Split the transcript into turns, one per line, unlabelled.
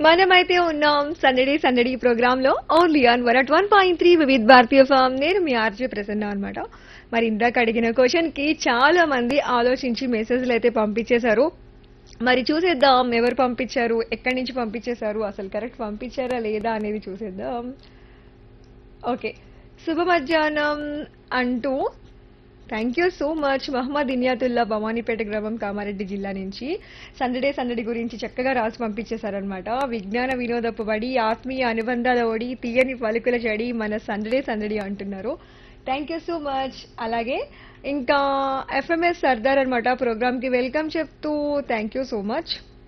మనమైతే ఉన్నాం సందడి సందడి ప్రోగ్రామ్ లో only on one at one point three Vividh Bharatiya ఫామ్ నేను మీ ఆర్జే ప్రసన్న అనమాట మరి ఇందాక అడిగిన క్వశ్చన్ కి చాలా మంది ఆలోచించి మెసేజ్లు అయితే పంపించేశారు మరి చూసేద్దాం ఎవరు పంపించారు ఎక్కడి నుంచి పంపించేశారు అసలు కరెక్ట్ పంపించారా లేదా అనేది చూసేద్దాం ఓకే శుభ మధ్యాహ్నం అంటూ thank you so much Mohammed Inayatullah Bhavanipet గ్రామం కామారెడ్డి జిల్లా నుంచి సందడే సందడి గురించి చక్కగా రాసి పంపించేశారనమాట విజ్ఞాన వినోదపు బడి ఆత్మీయ అనుబంధాల ఒడి తీయని పలుకుల చెడి మన సందడే సందడి అంటున్నారు థ్యాంక్ యూ సో మచ్ అలాగే ఇంకా ఎఫ్ఎంఎస్ సర్దార్ అనమాట ప్రోగ్రామ్కి వెల్కమ్ చెప్తూ థ్యాంక్ యూ సో మచ్